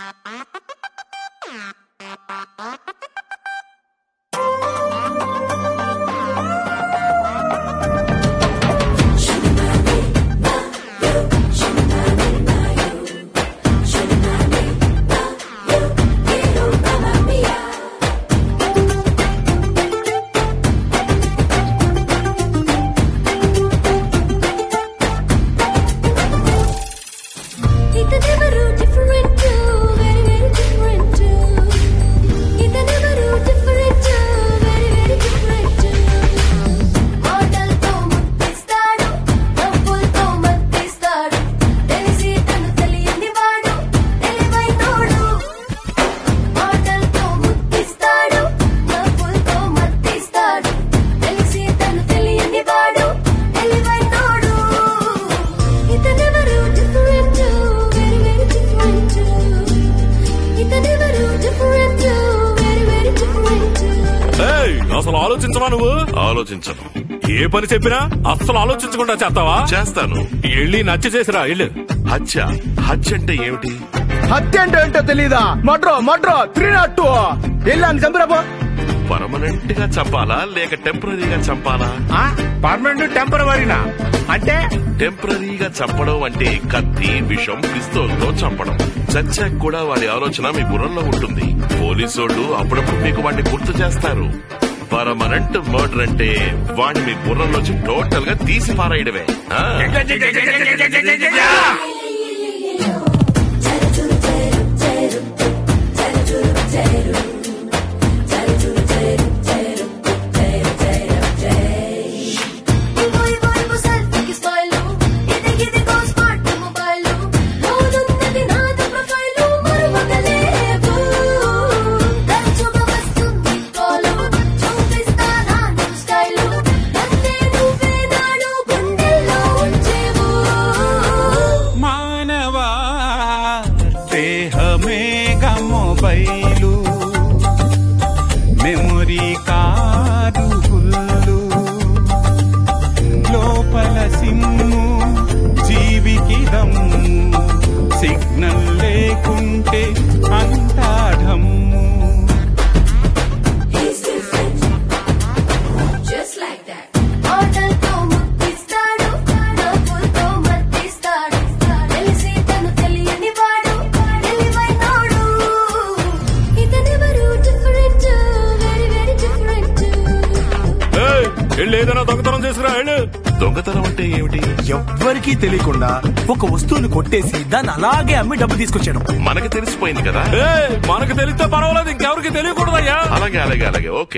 ఇతనెవరు different, very, very different. ఇతనెవరు different, very, very different. మాటలతో ముద్దిస్తాడు, నవ్వులతో మత్తిస్తాడు. తెలిసి తను తెలియని వాడు, తెలివైనోడు. మాటలతో ముద్దిస్తాడు, నవ్వులతో మత్తిస్తాడు. తెలిసి తను తెలియని వాడు, తెలివైనోడు. ఇతనెవరు different, very, very different. ఇతనెవరు different, very, very different. ఏయ్, అసలు ఆలోచించవా నువ్వు ఆలోచించను ఏ పని చెప్పినా అస్సలు ఆలోచించకుండా చేస్తావా చేస్తాను వెళ్ళి నచ్చ చేసిరా ఇల్లు హత్య హత్య అంటే ఏమిటి హత్య అంటే ఏంటో తెలీదా మడ్రో మడ్రో త్రీ నాట్ టూ వెళ్ళాను చంద్రబాబు పర్మనెంట్ గా చంపాలా లేక టెంపరీగా చంపాలా పర్మనెంట్ టెంపరవరీనా అంటే టెంపరీగా చంపడం అంటే కత్తి విషం పిస్తోల్తో చంపడం చచ్చాక కూడా వాడి ఆలోచన మీ బుర్రలో ఉంటుంది పోలీసోళ్ళు అప్పుడప్పుడు మీకు వాడిని గుర్తు చేస్తారు పర్మనెంట్ మర్డర్ అంటే వాడిని మీ బుర్రలోంచి టోటల్ గా తీసి పారేయడమే ఆ? ఇవో ఇవో ఇవో సెల్ఫీకి స్మైలు ఇది ఇదిగో స్మార్ట్ మొబైలు లోనున్నది నాది ప్రొఫైలు మరువగలేవు తరచుగా వస్తుంది కాలు చూపిస్తానా నీ స్టైలు నన్నే నువ్వే నాడు గుండెల్లో ఉంచేవు మానవా దేహమేగ మొబైలు మెమొరీ కాదు ఫుల్లు లోపల సిమ్ము జీవికి దమ్ము సిగ్నల్ లేకుంటే అంతా ఢమ్ము He's different, just like that. మాటలతో ముద్దిస్తాడు, నవ్వులతో మత్తిస్తాడు. తెలిసి తను తెలియని వాడు, తెలివైనోడు. ఇతనెవరు different, very, very different. ఏయ్, వెళ్ళి ఏదైనా దొంగతనం చేసుకురా వెళ్ళు దొంగతనం అంటే ఏమిటి ఎవ్వరికీ తెలియకుండా ఒక వస్తువుని కొట్టేసి దాన్ని అలాగే అమ్మి డబ్బు తీసుకొచ్చాడు మనకి తెలిసిపోయింది కదా ఏయ్, మనకు తెలిస్తే పర్వాలేదు ఇంకెవరికి తెలియకూడదయ్యా అలాగే అలాగే అలాగే ఓకే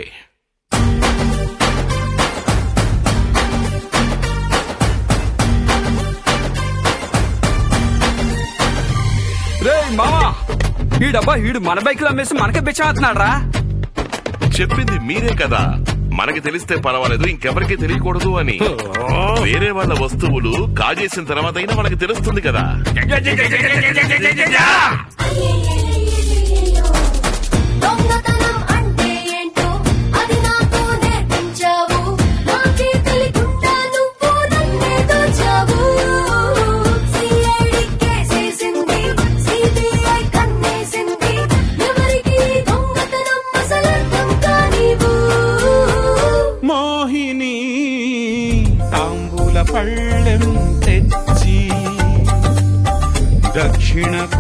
రే మామా ఈ డబ్బా ఈడు మన బైక్ లో అమ్మేసి మనకే బిచ్చమవుతున్నాడు రా చెప్పింది మీరే కదా మనకి తెలిస్తే పర్వాలేదు ఇంకెవరికి తెలియకూడదు అని వేరే వాళ్ళ వస్తువులు కాజేసిన తర్వాత అయినా మనకి తెలుస్తుంది కదా దొంగతనం అంటే ఏంటో అది నాకు నేర్పించావు నాకే తెలియకుండా నువ్వు నన్నే దోచావు సిఐడి కేసేసింది సిబిఐ కన్నేసింది ఎవరికి దొంగతనం అసలర్థం కానివు మోహిని తాంబూల పళ్ళెం తెచ్చి దక్షిణ